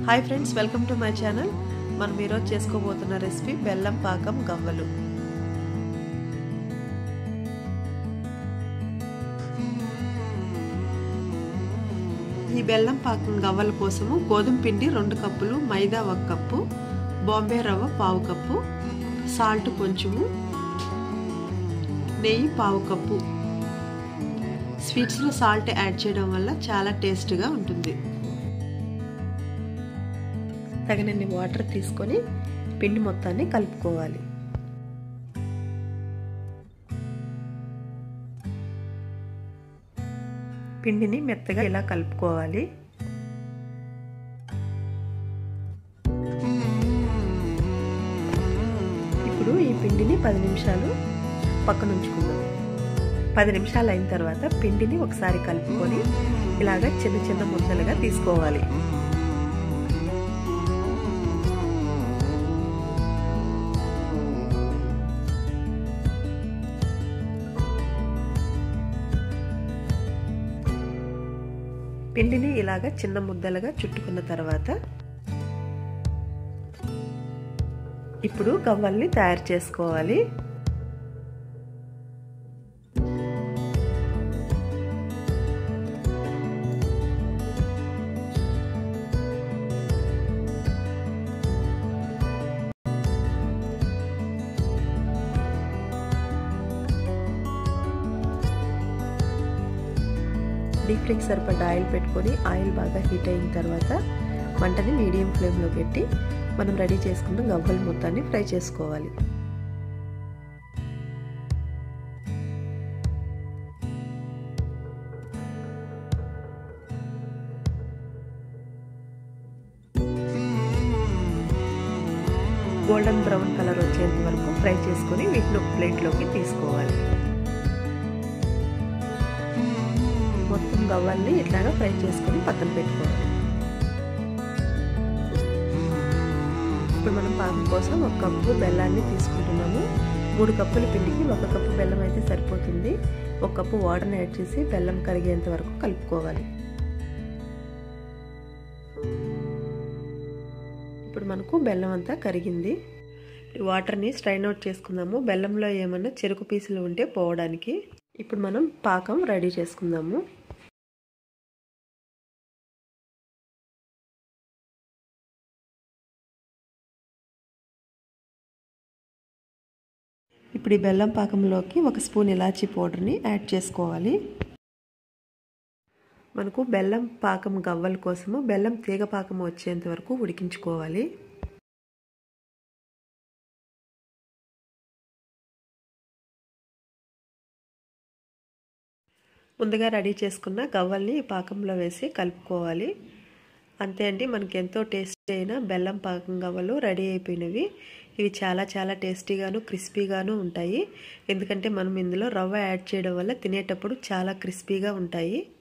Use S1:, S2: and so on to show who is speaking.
S1: hi friends welcome to my channel మనం ఈరోజు చేసుకోబోతున్న recipe బెల్లం పాకం గవ్వలు ఈ బెల్లం పాకం గవ్వల కోసము గోధుమ పిండి రెండు కప్పులు మైదా ఒక కప్పు బాంబే రవ్వ పావు కప్పు సాల్ట్ కొంచెము నెయ్యి పావు కప్పు స్వీట్స్లో సాల్ట్ యాడ్ చేయడం వల్ల చాలా టేస్ట్గా ఉంటుంది తగినన్ని వాటర్ తీసుకొని పిండి మొత్తాన్ని కలుపుకోవాలి పిండిని మెత్తగా ఇలా కలుపుకోవాలి ఇప్పుడు ఈ పిండిని పది నిమిషాలు పక్కన ఉంచుకుందాం పది నిమిషాలు అయిన తర్వాత పిండిని ఒకసారి కలుపుకొని ఇలాగ చిన్న చిన్న ముద్దలుగా తీసుకోవాలి పిండిని ఇలాగ చిన్న ముద్దలుగా చుట్టుకున్న తర్వాత ఇప్పుడు గవ్వల్ని తయారు చేసుకోవాలి డీప్ ఫ్రైకి సరిపడ్డ ఆయిల్ పెట్టుకొని ఆయిల్ బాగా హీట్ అయిన తర్వాత మంటని మీడియం ఫ్లేమ్లో పెట్టి మనం రెడీ చేసుకున్న గవ్వల మొత్తాన్ని ఫ్రై చేసుకోవాలి గోల్డెన్ బ్రౌన్ కలర్ వచ్చేంత వరకు ఫ్రై చేసుకొని వీటిని ఒక ప్లేట్లోకి తీసుకోవాలి మొత్తం గవ్వల్ని ఇట్లాగా ఫ్రై చేసుకొని పక్కన పెట్టుకోవాలి ఇప్పుడు మనం పాకం కోసం ఒక కప్పు బెల్లాన్ని తీసుకుంటున్నాము మూడు కప్పుల పిండికి ఒక కప్పు బెల్లం అయితే సరిపోతుంది ఒక కప్పు వాటర్ని యాడ్ చేసి బెల్లం కరిగేంత వరకు కలుపుకోవాలి ఇప్పుడు మనకు బెల్లం అంతా కరిగింది వాటర్ని స్ట్రైన్ అవుట్ చేసుకుందాము బెల్లంలో ఏమన్నా చెరుకు పీసులు ఉంటే పోవడానికి ఇప్పుడు మనం పాకం రెడీ చేసుకుందాము ఇప్పుడు ఈ బెల్లం పాకంలోకి ఒక స్పూన్ ఇలాచీ పౌడర్ని యాడ్ చేసుకోవాలి మనకు బెల్లం పాకం గవ్వల కోసము బెల్లం తీగ పాకం వచ్చేంత వరకు ఉడికించుకోవాలి ముందుగా రెడీ చేసుకున్న గవ్వల్ని పాకంలో వేసి కలుపుకోవాలి అంతే అండి మనకి ఎంతో టేస్టీ అయిన బెల్లం పాకం గవ్వలు రెడీ అయిపోయినవి ఇవి చాలా చాలా టేస్టీగాను క్రిస్పీగాను ఉంటాయి ఎందుకంటే మనం ఇందులో రవ్వ యాడ్ చేయడం వల్ల తినేటప్పుడు చాలా క్రిస్పీగా ఉంటాయి